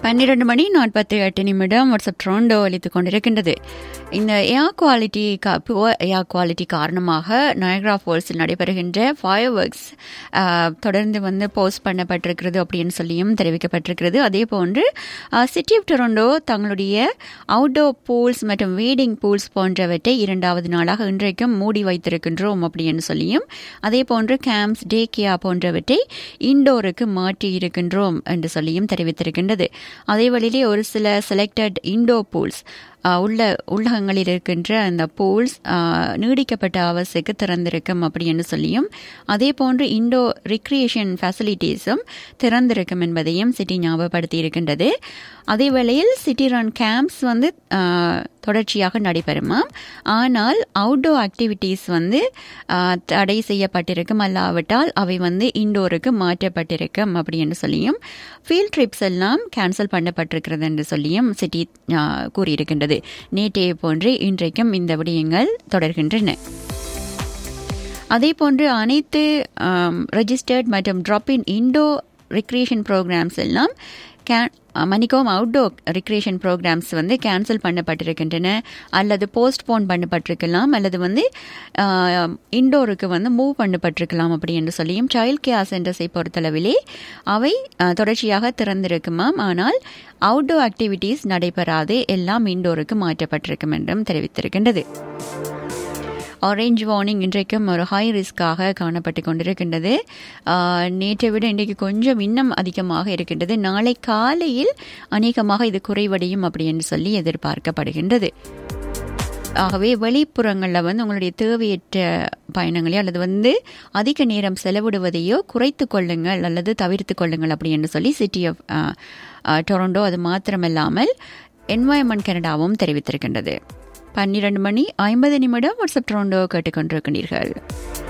பன்னிரண்டு மணி நாற்பத்தி எட்டு நிமிடம் வாட்ஸ்அப் ட்ரோண்டோ அளித்துக் கொண்டிருக்கின்றது இந்த ஏர் குவாலிட்டி ஏர் குவாலிட்டி காரணமாக நயக்ரா ஃபால்ஸில் நடைபெறுகின்ற ஃபயர் ஒர்க்ஸ் தொடர்ந்து வந்து போஸ்ட் பண்ணப்பட்டிருக்கிறது அப்படின்னு சொல்லியும் தெரிவிக்கப்பட்டிருக்கிறது அதே போன்று சிட்டி ஆஃப் டொரண்டோ தங்களுடைய அவுட்டோர் பூல்ஸ் மற்றும் வீடிங் பூல்ஸ் போன்றவற்றை இரண்டாவது நாளாக இன்றைக்கும் மூடி வைத்திருக்கின்றோம் அப்படின்னு சொல்லியும் அதே போன்று கேம்ப்ஸ் டே கேயா போன்றவற்றை இண்டோருக்கு மாற்றி இருக்கின்றோம் என்று சொல்லியும் தெரிவித்திருக்கின்றது அதே வழியிலே ஒரு சில செலக்டட் இண்டோ பூல்ஸ் உள்ள உள்ளகங்களில் இருக்கின்ற அந்த பூல்ஸ் நீடிக்கப்பட்ட அவசுக்கு திறந்திருக்கும் அப்படின்னு சொல்லியும் அதே போன்று இண்டோ ரிக்ரியேஷன் ஃபெசிலிட்டிஸும் திறந்திருக்கும் என்பதையும் சிட்டி ஞாபகப்படுத்தி இருக்கின்றது அதே வேளையில் சிட்டி ரன் கேம்ப்ஸ் வந்து தொடர்ச்சியாக நடைபெறுமாம் ஆனால் அவுட்டோர் ஆக்டிவிட்டீஸ் வந்து தடை செய்யப்பட்டிருக்கும் அல்லாவிட்டால் அவை வந்து இண்டோருக்கு மாற்றப்பட்டிருக்கும் அப்படின்னு சொல்லியும் ஃபீல்ட் ட்ரிப்ஸ் எல்லாம் கேன்சல் பண்ணப்பட்டிருக்கிறது என்று சொல்லியும் சிட்டி கூறியிருக்கின்றது நேற்றைய போன்று இன்றைக்கும் இந்த விடயங்கள் தொடர்கின்றன அதே போன்று அனைத்து ரெஜிஸ்டர்ட் மற்றும் drop in indoor recreation programs எல்லாம் கேன் மணிக்கோம் அவுட்டோர் ரிக்ரியேஷன் ப்ரோக்ராம்ஸ் வந்து கேன்சல் பண்ணப்பட்டிருக்கின்றன அல்லது போஸ்ட்போன் பண்ணப்பட்டிருக்கலாம் அல்லது வந்து இண்டோருக்கு வந்து மூவ் பண்ணப்பட்டிருக்கலாம் அப்படி என்று சொல்லியும் சைல்ட் கேர் சென்டர்ஸை பொறுத்தளவிலே அவை தொடர்ச்சியாக திறந்திருக்குமாம் ஆனால் அவுட்டோர் ஆக்டிவிட்டீஸ் நடைபெறாது எல்லாம் இண்டோருக்கு மாற்றப்பட்டிருக்கும் என்றும் தெரிவித்திருக்கின்றது ஆரேஞ்ச் வார்னிங் இன்றைக்கும் ஒரு ஹை ரிஸ்க்காக காணப்பட்டு கொண்டிருக்கின்றது நேற்றை விட இன்றைக்கு கொஞ்சம் இன்னும் அதிகமாக இருக்கின்றது நாளை காலையில் அநேகமாக இது குறைவடையும் அப்படி என்று சொல்லி எதிர்பார்க்கப்படுகின்றது ஆகவே வெளிப்புறங்களில் வந்து உங்களுடைய தேவையற்ற பயணங்களையோ அல்லது வந்து அதிக நேரம் செலவிடுவதையோ குறைத்து கொள்ளுங்கள் அல்லது தவிர்த்து கொள்ளுங்கள் அப்படி என்று சொல்லி சிட்டி ஆஃப் டொரண்டோ அது மாத்திரமல்லாமல் என்வாயன்மெண்ட் கனடாவும் தெரிவித்திருக்கின்றது பன்னிரண்டு மணி ஐம்பது நிமிடம் வாட்ஸ்அப் ட்ரோண்டோ கேட்டுக்கொண்டிருக்கிறீர்கள்